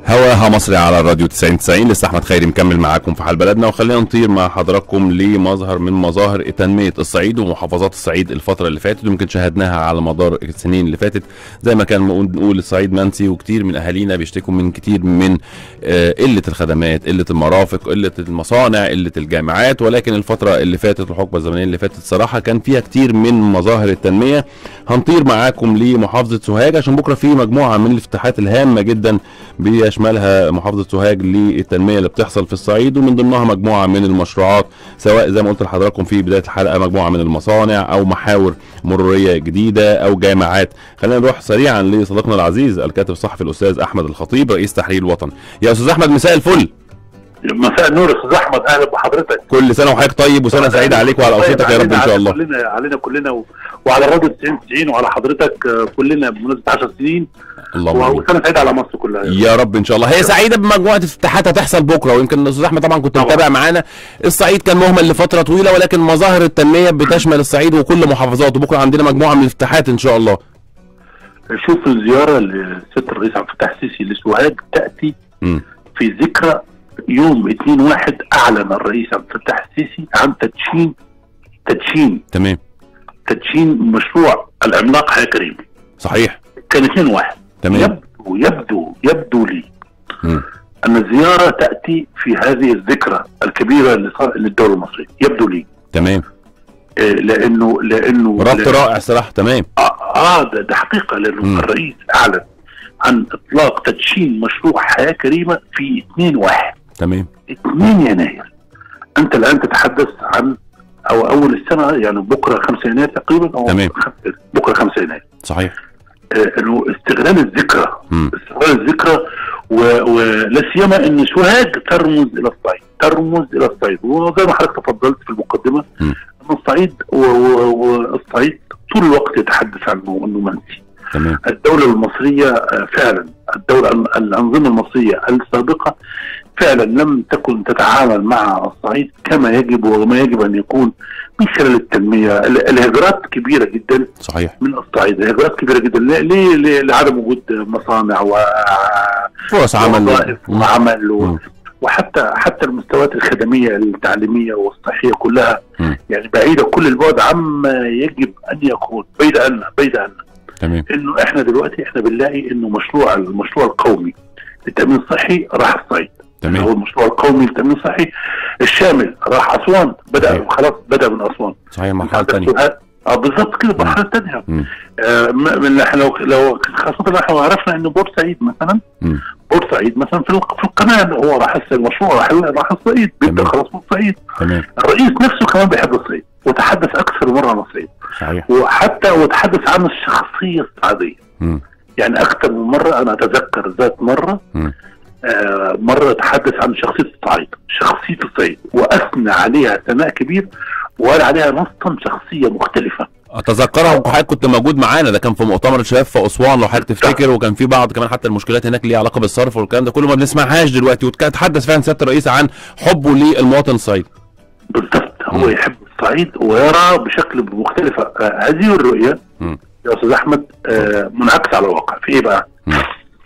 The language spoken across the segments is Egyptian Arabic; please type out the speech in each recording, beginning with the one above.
هواها مصري على الراديو 90 90 لسه احمد خيري مكمل معاكم في حال بلدنا وخلينا نطير مع حضراتكم لمظهر من مظاهر تنميه الصعيد ومحافظات الصعيد الفتره اللي فاتت ويمكن شاهدناها على مدار السنين اللي فاتت زي ما كان نقول الصعيد منسي وكتير من اهالينا بيشتكوا من كتير من آه، قله الخدمات قله المرافق قله المصانع قله الجامعات ولكن الفتره اللي فاتت الحقبه الزمنيه اللي فاتت صراحه كان فيها كتير من مظاهر التنميه هنطير معاكم لمحافظه سوهاج عشان بكره في مجموعه من الافتتاحات الهامه جدا بيشملها محافظه سوهاج للتنميه اللي بتحصل في الصعيد ومن ضمنها مجموعه من المشروعات سواء زي ما قلت لحضراتكم في بدايه الحلقه مجموعه من المصانع او محاور مروريه جديده او جامعات خلينا نروح سريعا لصديقنا العزيز الكاتب الصحفي الاستاذ احمد الخطيب رئيس تحرير الوطن يا استاذ احمد مساء الفل مساء النور يا استاذ احمد اهلا بحضرتك كل سنه وحضرتك طيب وسنه سعيده عليك وعلى اسرتك يا رب ان شاء الله كلنا علينا كلنا و... وعلى الراديو 90 90 وعلى حضرتك آه، كلنا بمناسبه 10 سنين اللهم آمين. وسنه سعيده على مصر كلها يا رب ان شاء الله هي سعيده بمجموعه افتتاحات هتحصل بكره ويمكن الاستاذ احمد طبعا كنت طبعا. متابع معانا الصعيد كان مهمل لفتره طويله ولكن مظاهر التنميه بتشمل الصعيد وكل محافظاته بكره عندنا مجموعه من الافتتاحات ان شاء الله شوف الزياره لسياده الرئيس عبد الفتاح السيسي لسوهاج تاتي مم. في ذكرى يوم 2 1 اعلن الرئيس عبد الفتاح السيسي عن تدشين تدشين تمام تدشين مشروع العملاق حياه كريم صحيح كان 2 1 تمام يبدو يبدو يبدو لي مم. ان الزياره تاتي في هذه الذكرى الكبيره لص- للدوله المصريه يبدو لي تمام آه، لانه لانه ربط لأنه- رائع صراحه تمام اه, آه ده, ده حقيقه لانه مم. الرئيس اعلن عن اطلاق تدشين مشروع حياه كريمه في 2 1 تمام 2 يناير انت الان تتحدث عن او اول السنه يعني بكره 5 يناير تقريبا او تمام. خمسة- بكره 5 يناير صحيح آه، انه استغلال الذكرى مم. استغلال الذكرى و- ولا سيما ان سوهاج ترمز الى الصعيد ترمز الى الصعيد وزي ما حضرتك تفضلت في المقدمه مم. ان الصعيد و- و- والصعيد طول الوقت يتحدث عنه انه منسي تمام الدوله المصريه آه، فعلا الدوله الانظمه المصريه السابقه فعلا لم تكن تتعامل مع الصعيد كما يجب وما يجب ان يكون من خلال التنميه ال- الهجرات كبيره جدا صحيح من الصعيد الهجرات كبيره جدا ليه- ليه ليه- لعدم وجود مصانع و فرص عمل ووظائف مم. وعمل و... مم. وحتى حتى المستويات الخدميه التعليميه والصحيه كلها مم. يعني بعيده كل البعد عما يجب ان يكون بعيد عنا بعيد عنا تمام انه احنا دلوقتي احنا بنلاقي انه مشروع المشروع القومي للتامين الصحي راح الصعيد هو تمام المشروع القومي للتامين الصحي الشامل راح اسوان بدا صحيح. خلاص بدا من اسوان صحيح المرحله الثانيه سؤال- اه بالظبط كده المرحله الثانيه مم. آه م- من احنا لو لو خاصه لو احنا عرفنا ان بورسعيد مثلا مم. بورسعيد مثلا في الق- في القناه هو راح هسه المشروع راح راح الصعيد بيبدا تمام. خلاص بورسعيد تمام الرئيس نفسه كمان بيحب الصعيد وتحدث اكثر مره عن الصعيد صحيح وحتى وتحدث عن الشخصيه الصعيديه مم. يعني اكثر من مره انا اتذكر ذات مره مم. آه مره تحدث عن شخصيه الصعيد شخصيه الصعيد واثنى عليها ثناء كبير وقال عليها نصا شخصيه مختلفه اتذكرها وحضرتك كنت موجود معانا ده كان في مؤتمر الشباب في اسوان لو حضرتك تفتكر وكان في بعض كمان حتى المشكلات هناك ليها علاقه بالصرف والكلام ده كله ما بنسمعهاش دلوقتي وتحدث فعلا سياده الرئيس عن حبه للمواطن الصعيدي بالضبط هو مم. يحب الصعيد ويرى بشكل مختلف آه هذه الرؤيه مم. يا استاذ احمد آه منعكسه على الواقع في ايه بقى؟ مم.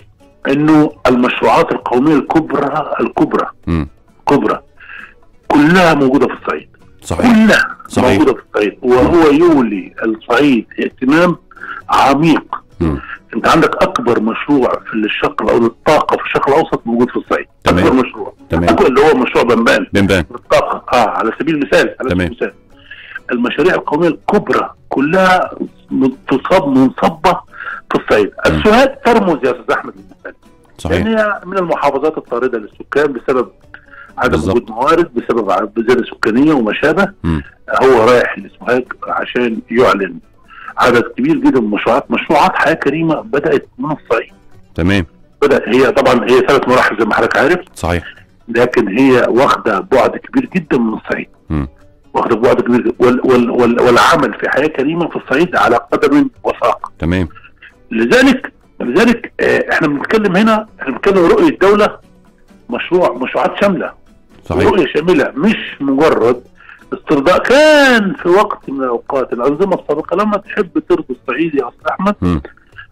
انه المشروعات القوميه الكبرى الكبرى مم. كبرى كلها موجوده في الصعيد صحيح كلها صحيح. موجوده في الصعيد وهو يولي الصعيد اهتمام عميق مم. انت عندك اكبر مشروع في الشرق او الطاقه في الشرق الاوسط موجود في الصعيد تمام. اكبر مشروع تمام اكبر اللي هو مشروع بنبان بنبان الطاقه اه على سبيل المثال على تمام. سبيل المثال المشاريع القوميه الكبرى كلها تصب منصبه في الصعيد مم. السوهاج ترمز يا استاذ احمد للمثال صحيح لان هي من المحافظات الطارده للسكان بسبب عدم بالظبط. وجود موارد بسبب ع- زياده سكانيه وما شابه مم. هو رايح لسوهاج عشان يعلن عدد كبير جدا من المشروعات مشروعات حياه كريمه بدات من الصعيد تمام بدا هي طبعا هي ثلاث مراحل زي ما حضرتك عارف صحيح لكن هي واخده بعد كبير جدا من الصعيد مم. واخده بعد كبير وال وال وال والعمل في حياه كريمه في الصعيد على قدم وساق تمام لذلك لذلك آه، احنا بنتكلم هنا احنا بنتكلم رؤيه الدوله مشروع مشروعات شامله صحيح رؤيه شامله مش مجرد استرضاء كان في وقت من الاوقات الانظمه السابقه لما تحب ترضي الصعيدي يا استاذ احمد مم.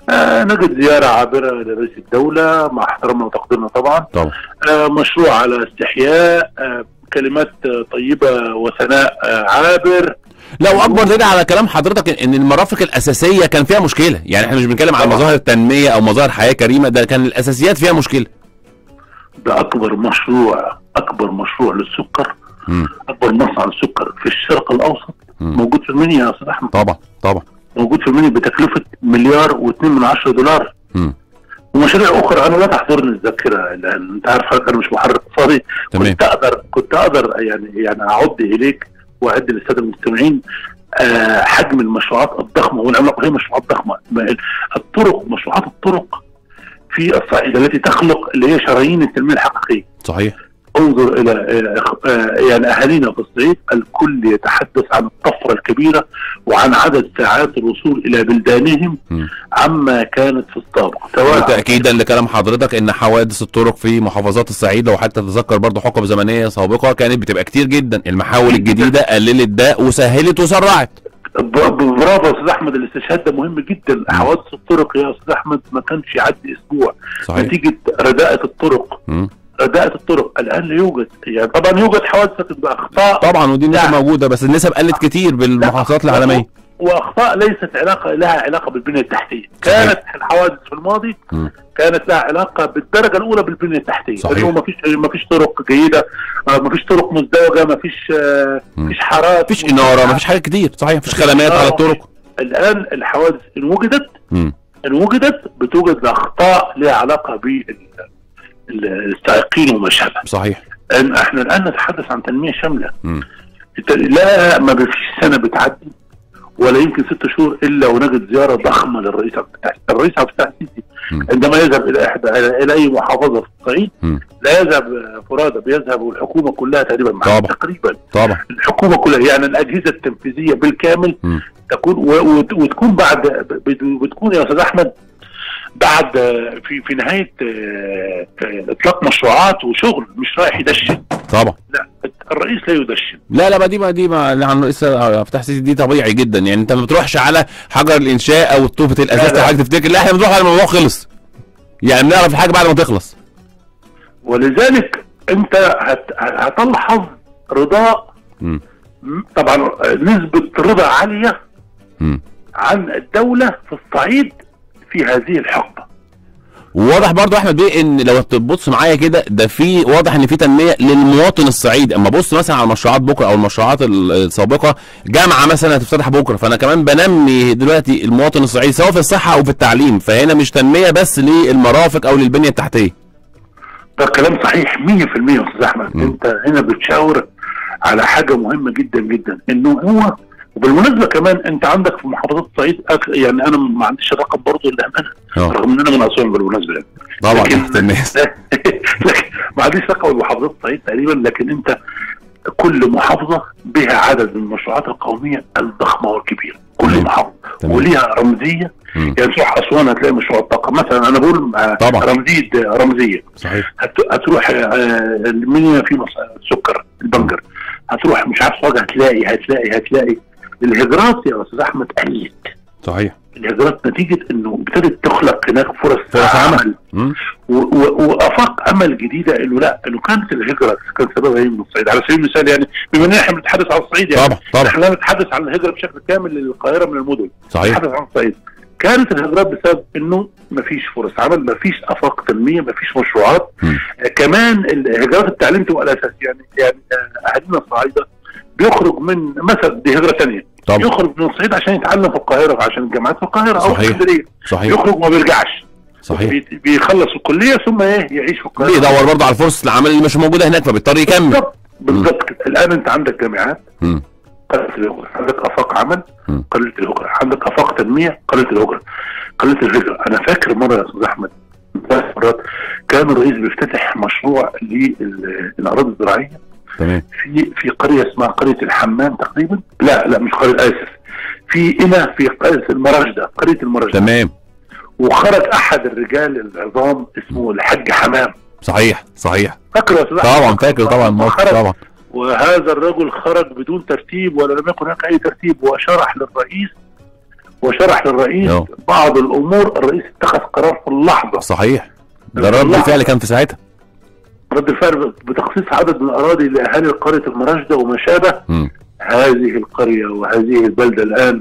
آه نجد زياره عابره لرئيس الدوله مع احترامنا وتقديرنا طبعا طبعا آه مشروع على استحياء آه كلمات آه، طيبه وثناء آه عابر لا واكبر دليل على كلام حضرتك ان المرافق الاساسيه كان فيها مشكله يعني احنا مش بنتكلم على طبعا. مظاهر التنميه او مظاهر حياه كريمه ده كان الاساسيات فيها مشكله ده اكبر مشروع اكبر مشروع للسكر مم. اكبر مصنع للسكر في الشرق الاوسط مم. موجود في المنيا يا استاذ احمد طبعا طبعا موجود في المنيا بتكلفه مليار و2 من عشرة دولار مم. ومشاريع اخرى انا لا تحضرني الذاكره لان انت عارف حضرتك انا مش محرك اقتصادي تمام. كنت اقدر كنت اقدر يعني يعني اعد اليك واعد للساده المستمعين آه حجم المشروعات الضخمه والعملاقه هي مشروعات ضخمه ما- الطرق مشروعات الطرق في الصعيد التي تخلق اللي هي شرايين التنميه الحقيقيه صحيح انظر الى آه، آه، يعني اهالينا في الصعيد الكل يتحدث عن الطفره الكبيره وعن عدد ساعات الوصول الى بلدانهم مم. عما كانت في السابق سواء وتاكيدا لكلام حضرتك ان حوادث الطرق في محافظات الصعيد لو حتى تتذكر برضه حقب زمنيه سابقه كانت بتبقى كتير جدا المحاور الجديده قللت ده وسهلت وسرعت ب- ب- برافو يا استاذ احمد الاستشهاد ده مهم جدا حوادث الطرق يا استاذ احمد ما كانش يعدي اسبوع صحيح نتيجه رداءه الطرق مم. رداءه الطرق الان لا يوجد يعني طبعا يوجد حوادث لكن اخطاء طبعا ودي النسب لا. موجوده بس النسب قلت كتير بالمحافظات العالميه واخطاء ليست علاقه لها علاقه بالبنيه التحتيه كانت الحوادث في الماضي مم. كانت لها علاقه بالدرجه الاولى بالبنيه التحتيه صحيح. انه ما فيش ما فيش طرق جيده ما فيش طرق مزدوجه ما فيش آه، مم. فيش حارات مفيش اناره مفيش حاجات كتير صحيح مفيش خدمات على الطرق الان الحوادث ان وجدت مم. ان وجدت بتوجد اخطاء لها علاقه بالسائقين وما شابه صحيح ان احنا الان نتحدث عن تنميه شامله مم. الت- لا ما فيش سنه بتعدي ولا يمكن ست شهور الا ونجد زياره ضخمه للرئيس عبد الفتاح الرئيس عبد الفتاح السيسي مم. عندما يذهب الى احدى الى إلى اي محافظه في الصعيد مم. لا يذهب فرادى بيذهب والحكومه كلها تقريبا معه طبعا. تقريبا طبعا الحكومه كلها يعني الاجهزه التنفيذيه بالكامل مم. تكون و- وت- وتكون بعد ب- بتكون يا استاذ احمد بعد آه، في في نهايه آه، آه، اطلاق مشروعات وشغل مش رايح يدشن طبعا لا الرئيس لا يدشن لا لا ما دي ما دي ما اللي عن رئيس فتح سيسي دي طبيعي جدا يعني انت ما بتروحش على حجر الانشاء او طوبه الاساس لا. او حاجه تفتكر لا احنا بنروح على الموضوع خلص يعني بنعرف الحاجه بعد ما تخلص ولذلك انت هت- هتلحظ رضاء مم. م- طبعا نسبه رضا عاليه مم. عن الدوله في الصعيد في هذه الحقبه وواضح برضو احمد بيه ان لو تبص معايا كده ده في واضح ان في تنميه للمواطن الصعيدي اما بص مثلا على المشروعات بكره او المشروعات ال- السابقه جامعه مثلا هتفتتح بكره فانا كمان بنمي دلوقتي المواطن الصعيدي سواء في الصحه او في التعليم فهنا مش تنميه بس للمرافق او للبنيه التحتيه ده كلام صحيح 100% يا استاذ احمد مم. انت هنا بتشاور على حاجه مهمه جدا جدا انه هو وبالمناسبه كمان انت عندك في محافظات الصعيد أك- يعني انا ما عنديش الرقم برضه للامانه اه رغم ان انا من اسوان بالمناسبه يعني طبعا لكن- تحت الناس لكن ما عنديش رقم محافظات الصعيد تقريبا لكن انت كل محافظه بها عدد من المشروعات القوميه الضخمه والكبيره كل تمام. محافظه تمام. وليها رمزيه مم. يعني تروح اسوان هتلاقي مشروع الطاقه مثلا انا بقول آه، طبعا. رمزيه رمزيه صحيح هت- هتروح آه، المنيا في مص- السكر البنجر هتروح مش عارف وجه هتلاقي هتلاقي هتلاقي الهجرات يا استاذ احمد قلت صحيح الهجرات نتيجه انه ابتدت تخلق هناك فرص, فرص عمل. مم. و- و- وافاق امل جديده انه لا انه كانت الهجره كان سببها ايه من الصعيد على سبيل المثال يعني بما ان احنا بنتحدث عن الصعيد يعني طبعا طبعا احنا لا نتحدث عن الهجره بشكل كامل للقاهره من المدن صحيح نتحدث عن الصعيد كانت الهجرات بسبب انه مفيش فرص عمل مفيش افاق تنميه مفيش مشروعات مم. آه، كمان الهجرات التعليم تبقى الاساس يعني يعني آه، اهالينا الصعايده بيخرج من مثلا دي هجره ثانيه طبعا يخرج من الصعيد عشان يتعلم في القاهره عشان الجامعات في القاهره او في صحيح. اسكندريه صحيح يخرج وما بيرجعش صحيح بي- بيخلص الكليه ثم ايه يعيش في القاهره بيدور برضه على فرص العمل اللي مش موجوده هناك فبيضطر يكمل بالظبط بالظبط كده. الان انت عندك جامعات مم. قلت الهجره عندك افاق عمل مم. قلت الهجره عندك افاق تنميه قلت الهجره قلت الهجره انا فاكر مره يا استاذ احمد ثلاث مرات كان الرئيس بيفتتح مشروع للاراضي الزراعيه تمام في في قريه اسمها قريه الحمام تقريبا لا لا مش قريه اسف في هنا في قريه المرجده قريه المرجده تمام وخرج احد الرجال العظام اسمه الحاج حمام صحيح صحيح فاكر يا استاذ أحمد؟ طبعا فاكر طبعا الموقف خرج طبعا وهذا الرجل خرج بدون ترتيب ولا لم يكن هناك اي ترتيب وشرح للرئيس وشرح للرئيس أه. بعض الامور الرئيس اتخذ قرار في اللحظه صحيح ده رد الله. الفعل كان في ساعتها رد الفعل بتخصيص عدد من الاراضي لاهالي قريه المراشده وما شابه مم. هذه القريه وهذه البلده الان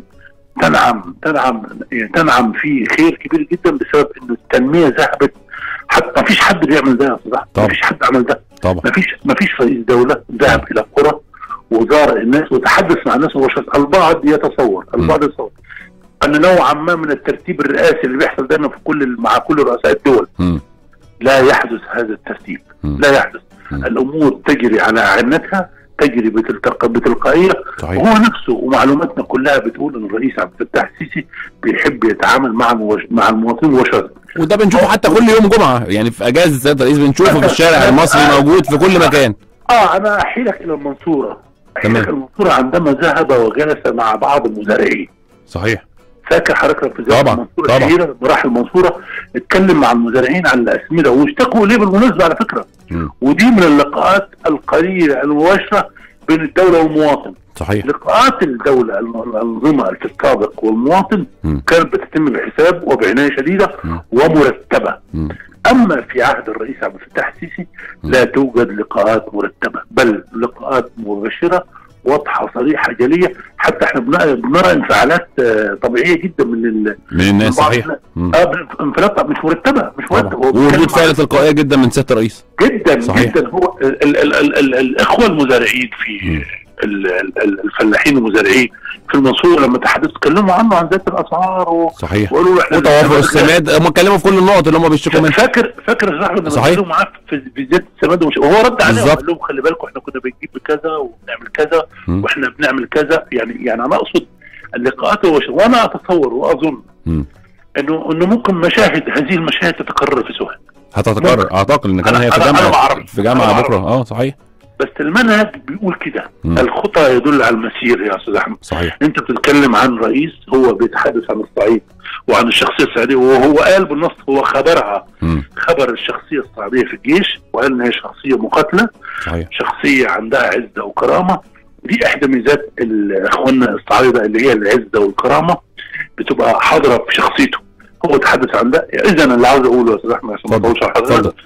تنعم تنعم يعني تنعم في خير كبير جدا بسبب ان التنميه ذهبت حتى ما فيش حد بيعمل ده يا استاذ أحمد. طبعا. ما فيش حد عمل ده طبعا ما فيش ما فيش رئيس دوله ذهب الى قرى وزار الناس وتحدث مع الناس مباشره البعض يتصور البعض يتصور ان نوعا ما من الترتيب الرئاسي اللي بيحصل دايما في كل مع كل رؤساء الدول مم. لا يحدث هذا الترتيب مم. لا يحدث مم. الامور تجري على عنتها تجري بتلتق... بتلقائيه صحيح هو نفسه ومعلوماتنا كلها بتقول ان الرئيس عبد الفتاح السيسي بيحب يتعامل مع الموج... مع المواطنين مباشره وده بنشوفه حتى كل يوم جمعه يعني في اجازه السيد الرئيس بنشوفه في الشارع المصري موجود في كل مكان اه انا احكي لك الى المنصوره احكي تمام. لك المنصوره عندما ذهب وجلس مع بعض المزارعين صحيح فاكر حضرتك في زيارة طبعا، المنصوره طبعا. الشهيره لما راح المنصوره اتكلم مع المزارعين عن الاسمده واشتكوا ليه بالمناسبه على فكره مم. ودي من اللقاءات القليله المباشره بين الدوله والمواطن صحيح لقاءات الدوله الم- الانظمه في السابق والمواطن مم. كانت بتتم بحساب وبعنايه شديده مم. ومرتبه مم. اما في عهد الرئيس عبد الفتاح السيسي لا توجد لقاءات مرتبه بل لقاءات مباشره واضحه صريحه جليه حتى احنا بنرى, بنرى انفعالات آه، طبيعيه جدا من ال من الناس من بعض صحيح الناس. مم. اه انفعالات مش مرتبه مش طبعا مرتبه هو بيتكلم وردود عن- فعل تلقائيه جدا من سياده الرئيس جدا صحيح. جدا هو ال ال ال ال ال الاخوه المزارعين في مم. ال- ال- ال- الفلاحين المزارعين في المنصوره لما تحدثوا تكلموا عنه عن ذات الاسعار و- صحيح وقالوا له احنا وتوافر السماد هم اتكلموا في كل النقط اللي هم بيشتكوا منها فاكر فاكر صاحبي لما صحيح. اتكلموا معاه في في زياده السماد ومش وهو رد عليهم بالظبط. قال لهم خلي بالكم احنا كنا بنجيب كذا وبنعمل كذا مم. واحنا بنعمل كذا يعني يعني انا اقصد اللقاءات المباشرة. وانا اتصور واظن مم. انه انه ممكن مشاهد هذه المشاهد تتكرر في سوهاج هتتكرر اعتقد ان كان أنا- هي في أنا- أنا جامعه بعرف. في جامعه أنا بكره اه صحيح بس المنهج بيقول كده مم. الخطى يدل على المسير يا استاذ احمد صحيح انت بتتكلم عن رئيس هو بيتحدث عن الصعيد وعن الشخصيه الصعيديه وهو قال بالنص هو خبرها مم. خبر الشخصيه الصعيديه في الجيش وقال ان هي شخصيه مقاتله صحيح شخصيه عندها عزه وكرامه دي احدى ميزات ال- اخواننا الصعايده اللي هي العزه والكرامه بتبقى حاضره في شخصيته هو تحدث عن ده اذا اللي عاوز اقوله يا استاذ احمد عشان ما اتفضل اطولش على حضرتك اتفضل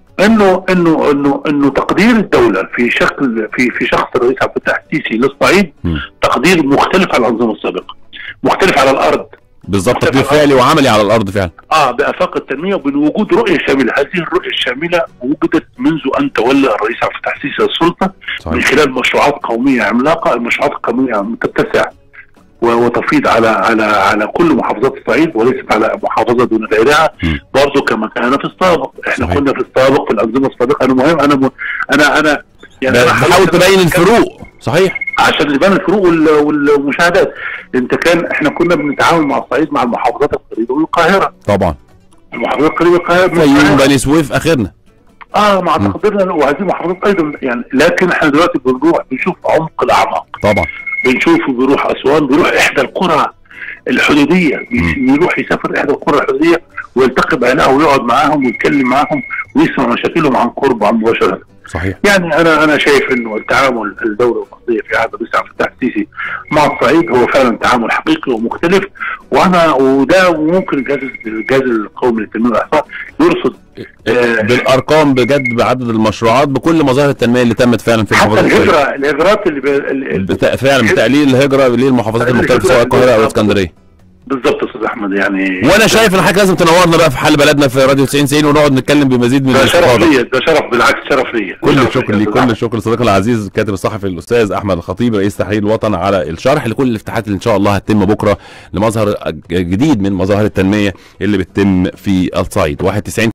انه انه انه انه تقدير الدوله في شكل في في شخص الرئيس عبد الفتاح السيسي للصعيد مم. تقدير مختلف عن الانظمه السابقه مختلف على الارض بالظبط تقدير فعلي وعملي على الارض فعلا اه بافاق التنميه ومن وجود رؤيه شامله هذه الرؤيه الشامله وجدت منذ ان تولى الرئيس عبد الفتاح السيسي السلطه من صحيح خلال مشروعات قوميه عملاقه المشروعات القوميه تتسع و- وتفيض على على على كل محافظات الصعيد وليست على محافظه دون غيرها مم. برضه كما كان في السابق احنا صحيح. كنا في السابق في الانظمه السابقه انا مهم انا م... انا انا يعني انا بتحاول حاولت تبين الفروق صحيح عشان يبان الفروق وال- والمشاهدات انت كان احنا كنا بنتعامل مع الصعيد مع المحافظات القريبه من القاهره طبعا المحافظات القريبه من القاهره من فيوم القاهرة. بني سويف اخرنا اه مع مم. تقديرنا وهذه المحافظات ايضا يعني لكن احنا دلوقتي بنروح بنشوف عمق الاعماق طبعا بنشوفه بيروح اسوان بيروح احدى القرى الحدوديه يروح يسافر احدى القرى الحدوديه ويلتقي باهلها ويقعد معاهم ويتكلم معاهم ويسمع مشاكلهم عن قرب وعن مباشره صحيح يعني انا انا شايف انه التعامل الدوله المصريه في عهد الرئيس عبد الفتاح السيسي مع الصعيد هو فعلا تعامل حقيقي ومختلف وانا وده ممكن الجهاز الجهاز القومي للتنميه والاحصاء يرصد آه، بالارقام بجد بعدد المشروعات بكل مظاهر التنميه اللي تمت فعلا في حتى المحافظات الصعيدية. الهجره الهجرات اللي, بي... اللي بتا- فعلا بتقليل الهجره للمحافظات المختلفه سواء القاهره او اسكندريه بالظبط يا استاذ احمد يعني وانا شايف ان حضرتك لازم تنورنا بقى في حل بلدنا في راديو 90 90 ونقعد نتكلم بمزيد من ده شرف الاستفاضه ليا ده شرف بالعكس شرف ليا كل شرف الشكر ليا ليك يا كل أستاذ الشكر صديقنا العزيز الكاتب الصحفي الاستاذ احمد الخطيب رئيس تحرير الوطن على الشرح لكل الافتتاحات اللي ان شاء الله هتتم بكره لمظهر جديد من مظاهر التنميه اللي بتتم في الصعيد 91